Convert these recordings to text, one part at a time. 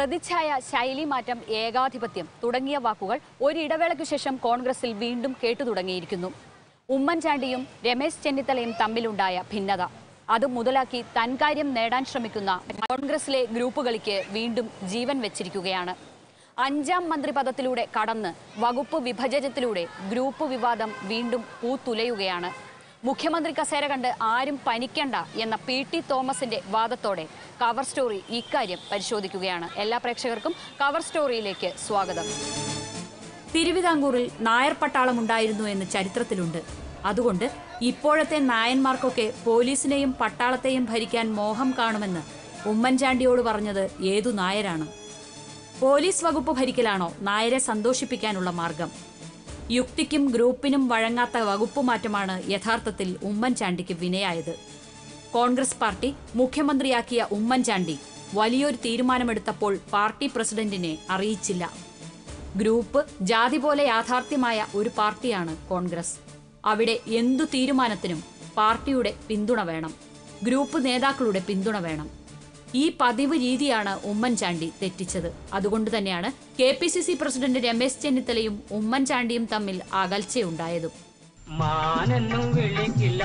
പ്രതിച്ഛായ ശൈലി മാറ്റം ഏകാധിപത്യം തുടങ്ങിയ വാക്കുകൾ ഒരിടവേളയ്ക്കു ശേഷം കോൺഗ്രസിൽ വീണ്ടും കേട്ടു തുടങ്ങിയിരിക്കുന്നു ഉമ്മൻചാണ്ടിയും രമേശ് ചെന്നിത്തലയും തമ്മിലുണ്ടായ ഭിന്നത അത് മുതലാക്കി തൻകാര്യം നേടാൻ ശ്രമിക്കുന്ന കോൺഗ്രസിലെ ഗ്രൂപ്പുകളിക്ക് വീണ്ടും ജീവൻ വെച്ചിരിക്കുകയാണ് അഞ്ചാം മന്ത്രിപദത്തിലൂടെ കടന്ന് വകുപ്പ് വിഭജനത്തിലൂടെ ഗ്രൂപ്പ് വിവാദം വീണ്ടും പൂത്തുലയുകയാണ് മുഖ്യമന്ത്രി കസേര കണ്ട് ആരും പനിക്കണ്ട എന്ന പി ടി തോമസിന്റെ വാദത്തോടെ കവർ സ്റ്റോറി ഇക്കാര്യം പരിശോധിക്കുകയാണ് എല്ലാ പ്രേക്ഷകർക്കും കവർ സ്റ്റോറിയിലേക്ക് സ്വാഗതം തിരുവിതാംകൂറിൽ നായർ പട്ടാളം ഉണ്ടായിരുന്നു എന്ന് ചരിത്രത്തിലുണ്ട് അതുകൊണ്ട് ഇപ്പോഴത്തെ നായന്മാർക്കൊക്കെ പോലീസിനെയും പട്ടാളത്തെയും ഭരിക്കാൻ മോഹം കാണുമെന്ന് ഉമ്മൻചാണ്ടിയോട് പറഞ്ഞത് ഏതു നായരാണ് പോലീസ് വകുപ്പ് ഭരിക്കലാണോ നായരെ സന്തോഷിപ്പിക്കാനുള്ള മാർഗം യുക്തിക്കും ഗ്രൂപ്പിനും വഴങ്ങാത്ത വകുപ്പ് മാറ്റമാണ് യഥാർത്ഥത്തിൽ ഉമ്മൻചാണ്ടിക്ക് വിനയായത് കോൺഗ്രസ് പാർട്ടി മുഖ്യമന്ത്രിയാക്കിയ ഉമ്മൻചാണ്ടി വലിയൊരു തീരുമാനമെടുത്തപ്പോൾ പാർട്ടി പ്രസിഡന്റിനെ അറിയിച്ചില്ല ഗ്രൂപ്പ് ജാതി പോലെ യാഥാർത്ഥ്യമായ ഒരു പാർട്ടിയാണ് കോൺഗ്രസ് അവിടെ എന്തു തീരുമാനത്തിനും പാർട്ടിയുടെ പിന്തുണ വേണം ഗ്രൂപ്പ് നേതാക്കളുടെ പിന്തുണ വേണം ഈ പതിവ് രീതിയാണ് ഉമ്മൻചാണ്ടി തെറ്റിച്ചത് അതുകൊണ്ട് തന്നെയാണ് K P C C president Ramesh ചെന്നിത്തലയും ഉമ്മൻചാണ്ടിയും തമ്മിൽ അകൽച്ചയുണ്ടായതും മാനെന്നും വിളിക്കില്ല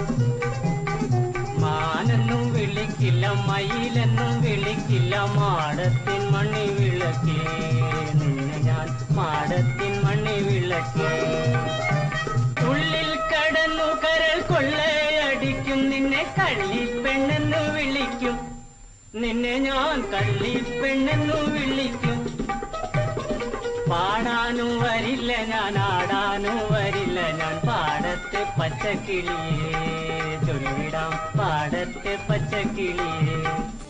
മാനെന്നും വിളിക്കില്ല മയിലെന്നും വിളിക്കില്ല മാടത്തിൻ മണ്ണി വിളക്കേ നിന്നെ ഞാൻ മാടത്തിൻ മണ്ണി വിളക്കേ ഉള്ളിൽ കടന്നു കരൾ കൊള്ളയടിക്കും നിന്നെ കള്ളിപ്പെണ്ണെന്ന് വിളിക്കും നിന്നെ ഞാൻ കള്ളിപ്പെണ്ണെന്നു വിളിക്കും പാടാനും വരില്ല ഞാൻ ആടാനും വരില്ല ഞാൻ പാടത്തെ പച്ചക്കിളിയേ ചൊല്ലിടാം പാടത്തെ പച്ചക്കിളിയേ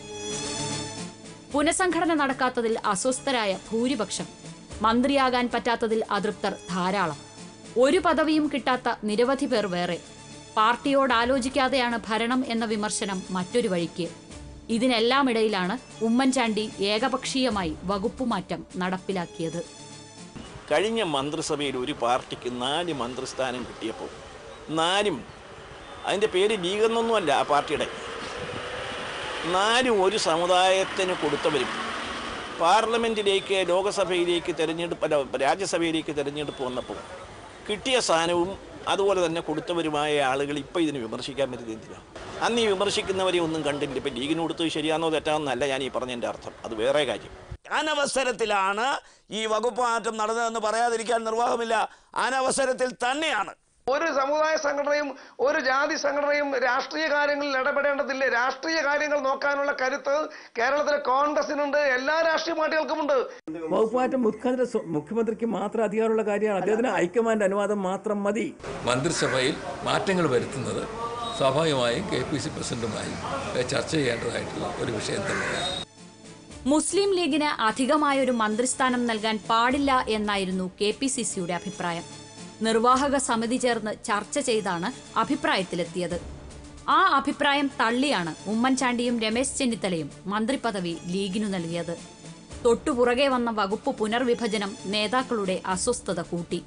പുനഃസംഘടന നടക്കാത്തതിൽ അസ്വസ്ഥരായ ഭൂരിപക്ഷം മന്ത്രിയാകാൻ പറ്റാത്തതിൽ അതൃപ്തർ ധാരാളം ഒരു പദവിയും കിട്ടാത്ത നിരവധി പേർ വേറെ പാർട്ടിയോട് ആലോചിക്കാതെയാണ് ഭരണം എന്ന വിമർശനം മറ്റൊരു വഴിക്ക് ഇതിനെല്ലാം ഇടയിലാണ് ഉമ്മൻചാണ്ടി ഏകപക്ഷീയമായി വകുപ്പുമാറ്റം നടപ്പിലാക്കിയത് കഴിഞ്ഞ മന്ത്രിസഭയിൽ ഒരു പാർട്ടിക്ക് നാല് മന്ത്രിസ്ഥാനം കിട്ടിയപ്പോൾ നാലും അതിൻ്റെ പേര് ലീഗ് എന്നൊന്നുമല്ല ആ പാർട്ടിയുടെ നാലും ഒരു സമുദായത്തിന് കൊടുത്തവരും പാർലമെൻറ്റിലേക്ക് ലോകസഭയിലേക്ക് തിരഞ്ഞെടുപ്പ് അല്ല രാജ്യസഭയിലേക്ക് തിരഞ്ഞെടുപ്പ് വന്നപ്പോൾ കിട്ടിയ സ്ഥാനവും അതുപോലെ തന്നെ കൊടുത്തവരുമായ ആളുകൾ ഇപ്പോൾ ഇതിന് വിമർശിക്കാൻ പറ്റുന്നത് എന്തിനാണ് അന്ന് ഈ വിമർശിക്കുന്നവരെ ഒന്നും കണ്ടില്ല ഇപ്പം ലീഗിന് കൊടുത്തത് ശരിയാണോ തെറ്റാണെന്നല്ല ഞാൻ ഈ പറഞ്ഞതിൻ്റെ അർത്ഥം അത് വേറെ കാര്യം അനവസരത്തിലാണ് ഈ വകുപ്പ് മാറ്റം നടന്നതെന്ന് പറയാതിരിക്കാൻ നിർവാഹമില്ല അനവസരത്തിൽ തന്നെയാണ് ഒരു സമുദായ സംഘടനയും ഒരു ജാതി സംഘടനയും രാഷ്ട്രീയ കാര്യങ്ങളിൽ ഇടപെടേണ്ടതില്ല രാഷ്ട്രീയ കാര്യങ്ങൾ നോക്കാനുള്ള കരുത്ത് കേരളത്തിലെ കോൺഗ്രസിനുണ്ട് എല്ലാ രാഷ്ട്രീയ പാർട്ടികൾക്കുമുണ്ട് വകുപ്പ് മാറ്റം മുഖ്യമന്ത്രി സ്വ- മുഖ്യമന്ത്രിക്ക് മാത്രം അധികാരമുള്ള കാര്യമാണ് അദ്ദേഹത്തിന് ഹൈക്കമാൻഡ് അനുവാദം മാത്രം മതി മന്ത്രിസഭയിൽ മാറ്റങ്ങൾ വരുത്തുന്നത് സ്വാഭാവികമായും കെ പി സി പ്രസിഡന്റുമായി ചർച്ച ചെയ്യേണ്ടതായിട്ടുള്ള ഒരു വിഷയം തന്നെയാണ് മുസ്ലിം ലീഗിന് അധികമായൊരു മന്ത്രിസ്ഥാനം നൽകാൻ പാടില്ല എന്നായിരുന്നു കെ പി സി സിയുടെ അഭിപ്രായം നിർവാഹക സമിതി ചേർന്ന് ചർച്ച ചെയ്താണ് അഭിപ്രായത്തിലെത്തിയത് ആ അഭിപ്രായം തള്ളിയാണ് ഉമ്മൻചാണ്ടിയും രമേശ് ചെന്നിത്തലയും മന്ത്രിപദവി ലീഗിനു നൽകിയത് തൊട്ടുപുറകെ വന്ന വകുപ്പ് പുനർവിഭജനം നേതാക്കളുടെ അസ്വസ്ഥത കൂട്ടി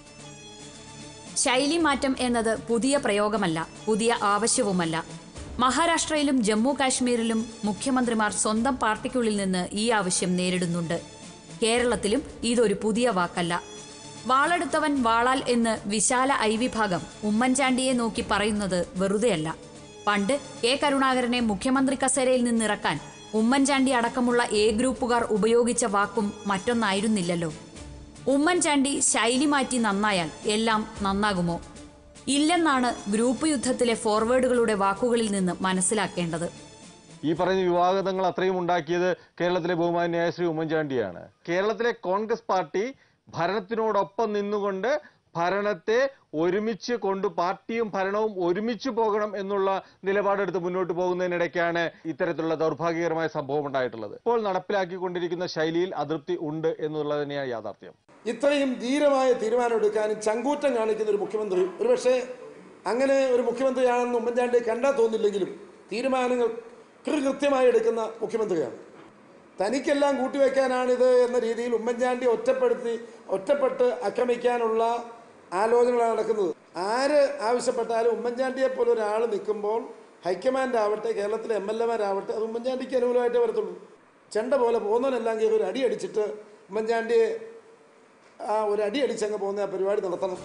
ശൈലി മാറ്റം എന്നത് പുതിയ പ്രയോഗമല്ല പുതിയ ആവശ്യവുമല്ല മഹാരാഷ്ട്രയിലും ജമ്മു കാശ്മീരിലും മുഖ്യമന്ത്രിമാർ സ്വന്തം പാർട്ടിക്കുള്ളിൽ നിന്ന് ഈ ആവശ്യം നേരിടുന്നുണ്ട് കേരളത്തിലും ഇതൊരു പുതിയ വാക്കല്ല വാളെടുത്തവൻ വാളാൽ എന്ന് വിശാല ഐ വിഭാഗം ഉമ്മൻചാണ്ടിയെ നോക്കി പറയുന്നത് വെറുതെയല്ല പണ്ട് കെ കരുണാകരനെ മുഖ്യമന്ത്രി കസേരയിൽ നിന്നിറക്കാൻ ഉമ്മൻചാണ്ടി അടക്കമുള്ള എ ഗ്രൂപ്പുകാർ ഉപയോഗിച്ച വാക്കും മറ്റൊന്നായിരുന്നില്ലല്ലോ ഉമ്മൻചാണ്ടി ശൈലി മാറ്റി നന്നായാൽ എല്ലാം നന്നാകുമോ ഇല്ലെന്നാണ് ഗ്രൂപ്പ് യുദ്ധത്തിലെ ഫോർവേഡുകളുടെ വാക്കുകളിൽ നിന്ന് മനസ്സിലാക്കേണ്ടത് ഈ പറഞ്ഞ വിവാദങ്ങൾ അത്രയും ഉണ്ടാക്കിയത് കേരളത്തിലെ ബഹുമാന്യായ ശ്രീ ഉമ്മൻചാണ്ടിയാണ് കേരളത്തിലെ കോൺഗ്രസ് പാർട്ടി ഭരണത്തിനോടൊപ്പം നിന്നുകൊണ്ട് ഭരണത്തെ ഒരുമിച്ച് കൊണ്ട് പാർട്ടിയും ഭരണവും ഒരുമിച്ച് പോകണം എന്നുള്ള നിലപാടെടുത്ത് മുന്നോട്ട് പോകുന്നതിനിടയ്ക്കാണ് ഇത്തരത്തിലുള്ള ദൗർഭാഗ്യകരമായ സംഭവം ഉണ്ടായിട്ടുള്ളത് ഇപ്പോൾ നടപ്പിലാക്കിക്കൊണ്ടിരിക്കുന്ന ശൈലിയിൽ അതൃപ്തി ഉണ്ട് എന്നുള്ളത് തന്നെയാണ് യാഥാർത്ഥ്യം ഇത്രയും ധീരമായ തീരുമാനമെടുക്കാനും ചങ്കൂറ്റം കാണിക്കുന്ന ഒരു മുഖ്യമന്ത്രി ഒരുപക്ഷെ അങ്ങനെ ഒരു മുഖ്യമന്ത്രിയാണെന്ന് ഉമ്മൻചാണ്ടി കണ്ടാൽ തോന്നില്ലെങ്കിലും തീരുമാനങ്ങൾ കൃത്യമായി എടുക്കുന്ന മുഖ്യമന്ത്രിയാണ് തനിക്കെല്ലാം കൂട്ടിവെക്കാനാണിത് എന്ന രീതിയിൽ ഉമ്മൻചാണ്ടി ഒറ്റപ്പെടുത്തി ഒറ്റപ്പെട്ട് ആക്രമിക്കാനുള്ള ആലോചനകളാണ് നടക്കുന്നത് ആര് ആവശ്യപ്പെട്ടാലും ഉമ്മൻചാണ്ടിയെ പോലെ ഒരാൾ നിൽക്കുമ്പോൾ ഹൈക്കമാൻഡ് ആവട്ടെ കേരളത്തിലെ എം എൽ എമാരാവട്ടെ അത് ഉമ്മൻചാണ്ടിക്ക് അനുകൂലമായിട്ടേ വരത്തുള്ളൂ ചെണ്ട പോലെ പോകുന്നവനെല്ലാം കയറി ഒരു അടി അടിച്ചിട്ട് ഉമ്മൻചാണ്ടിയെ ആ ഒരു അടി അടിച്ചങ്ങ് പോകുന്ന ആ പരിപാടി നടത്തണം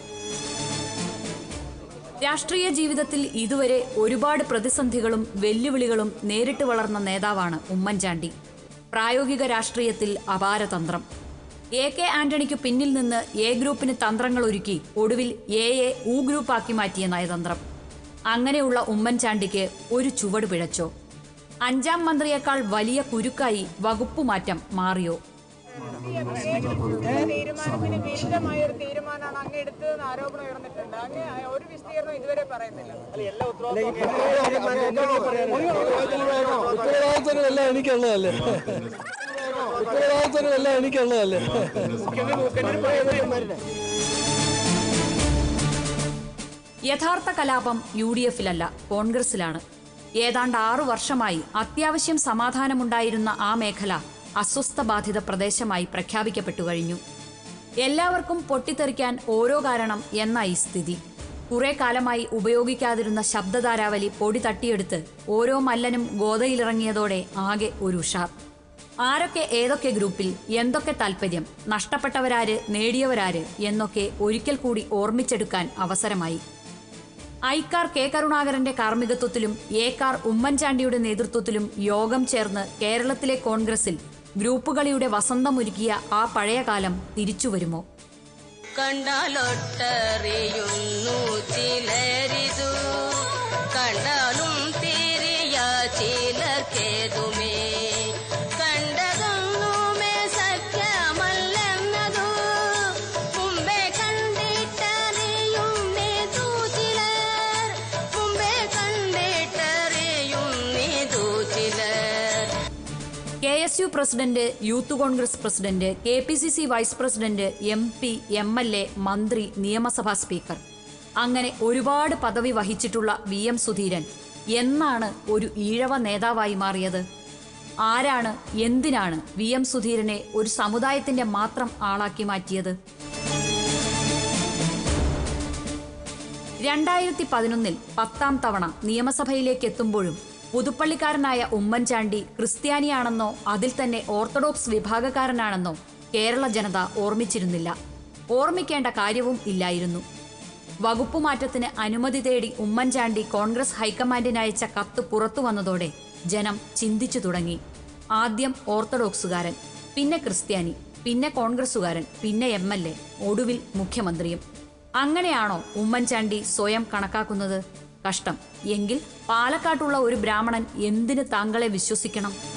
രാഷ്ട്രീയ ജീവിതത്തിൽ ഇതുവരെ ഒരുപാട് പ്രതിസന്ധികളും വെല്ലുവിളികളും നേരിട്ട് വളർന്ന നേതാവാണ് ഉമ്മൻചാണ്ടി പ്രായോഗിക രാഷ്ട്രീയത്തിൽ അപാരതന്ത്രം എ കെ ആന്റണിക്ക് പിന്നിൽ നിന്ന് എ ഗ്രൂപ്പിന് തന്ത്രങ്ങൾ ഒരുക്കി ഒടുവിൽ എയെ ഉ ഗ്രൂപ്പാക്കി മാറ്റിയ നയതന്ത്രം അങ്ങനെയുള്ള ഉമ്മൻചാണ്ടിക്ക് ഒരു ചുവട് പിഴച്ചോ അഞ്ചാം മന്ത്രിയേക്കാൾ വലിയ കുരുക്കായി വകുപ്പുമാറ്റം മാറിയോ തീരുമാനത്തിന് വിരുദ്ധമായ ഒരു തീരുമാനമാണ് അങ്ങ് എടുത്തതെന്ന് ആരോപണം ഉയർന്നിട്ടുണ്ട് അങ്ങ് ഒരു വിസ്തീർണം ഇതുവരെ പറയുന്നില്ല ഉത്തരവാദിത്തമെല്ലാം എനിക്കുള്ളതല്ലേ ഉത്തരവാദിത്തമെല്ലാം എനിക്കുള്ളതല്ലേ യഥാർത്ഥ കലാപം യു ഡി എഫിലല്ല കോൺഗ്രസിലാണ് ഏതാണ്ട് ആറു വർഷമായി അത്യാവശ്യം സമാധാനമുണ്ടായിരുന്ന ആ മേഖല അസ്വസ്ഥബാധിത പ്രദേശമായി പ്രഖ്യാപിക്കപ്പെട്ടു കഴിഞ്ഞു എല്ലാവർക്കും പൊട്ടിത്തെറിക്കാൻ ഓരോ കാരണം എന്നായി സ്ഥിതി കുറെ കാലമായി ഉപയോഗിക്കാതിരുന്ന ശബ്ദധാരാവലി പൊടി തട്ടിയെടുത്ത് ഓരോ മല്ലനും ഗോതയിലിറങ്ങിയതോടെ ആകെ ഒരു ഉഷാർ ആരൊക്കെ ഏതൊക്കെ ഗ്രൂപ്പിൽ എന്തൊക്കെ താൽപ്പര്യം നഷ്ടപ്പെട്ടവരാര് നേടിയവരാര് എന്നൊക്കെ ഒരിക്കൽ കൂടി ഓർമ്മിച്ചെടുക്കാൻ അവസരമായി ഐക്കാർ കെ കരുണാകരന്റെ കാർമ്മികത്വത്തിലും ഏക്കാർ ഉമ്മൻചാണ്ടിയുടെ നേതൃത്വത്തിലും യോഗം ചേർന്ന് കേരളത്തിലെ കോൺഗ്രസിൽ ഗ്രൂപ്പുകളിയുടെ വസന്തമൊരുക്കിയ ആ പഴയ കാലം തിരിച്ചുവരുമോ കണ്ടാലൊട്ടറിയുന്നു ചിലരിതു കണ്ടാലും തിരിയ ചിലർക്കേതുമേ കണ്ടതൊന്നുമേ സത്യമല്ലെന്നതു മുമ്പേ കണ്ടിട്ടറിയുന്നേതു ചിലർ മുമ്പേ കണ്ടിട്ടറിയുന്നേതു ചിലർ K S U president youth Congress president K P C C vice president M P M L A മന്ത്രി നിയമസഭാ സ്പീക്കർ അങ്ങനെ ഒരുപാട് പദവി വഹിച്ചിട്ടുള്ള വി എം സുധീരൻ എന്നാണ് ഒരു ഈഴവ നേതാവായി മാറിയത് ആരാണ് എന്തിനാണ് വി എം സുധീരനെ ഒരു സമുദായത്തിന്റെ മാത്രം ആളാക്കി മാറ്റിയത് രണ്ടായിരത്തി പതിനൊന്നിൽ പത്താം തവണ നിയമസഭയിലേക്ക് എത്തുമ്പോഴും പുതുപ്പള്ളിക്കാരനായ ഉമ്മൻചാണ്ടി ക്രിസ്ത്യാനിയാണെന്നോ അതിൽ തന്നെ ഓർത്തഡോക്സ് വിഭാഗക്കാരനാണെന്നോ കേരള ജനത ഓർമ്മിച്ചിരുന്നില്ല ഓർമ്മിക്കേണ്ട കാര്യവും ഇല്ലായിരുന്നു വകുപ്പുമാറ്റത്തിന് അനുമതി തേടി ഉമ്മൻചാണ്ടി കോൺഗ്രസ് ഹൈക്കമാൻഡിന് അയച്ച കത്ത് പുറത്തു വന്നതോടെ ജനം ചിന്തിച്ചു തുടങ്ങി ആദ്യം ഓർത്തഡോക്സുകാരൻ പിന്നെ ക്രിസ്ത്യാനി പിന്നെ കോൺഗ്രസുകാരൻ പിന്നെ എം എൽ എ ഒടുവിൽ മുഖ്യമന്ത്രിയും അങ്ങനെയാണോ ഉമ്മൻചാണ്ടി സ്വയം കണക്കാക്കുന്നത് കഷ്ടം എങ്കിൽ പാലക്കാട്ടുള്ള ഒരു ബ്രാഹ്മണൻ എന്തിന് താങ്കളെ വിശ്വസിക്കണം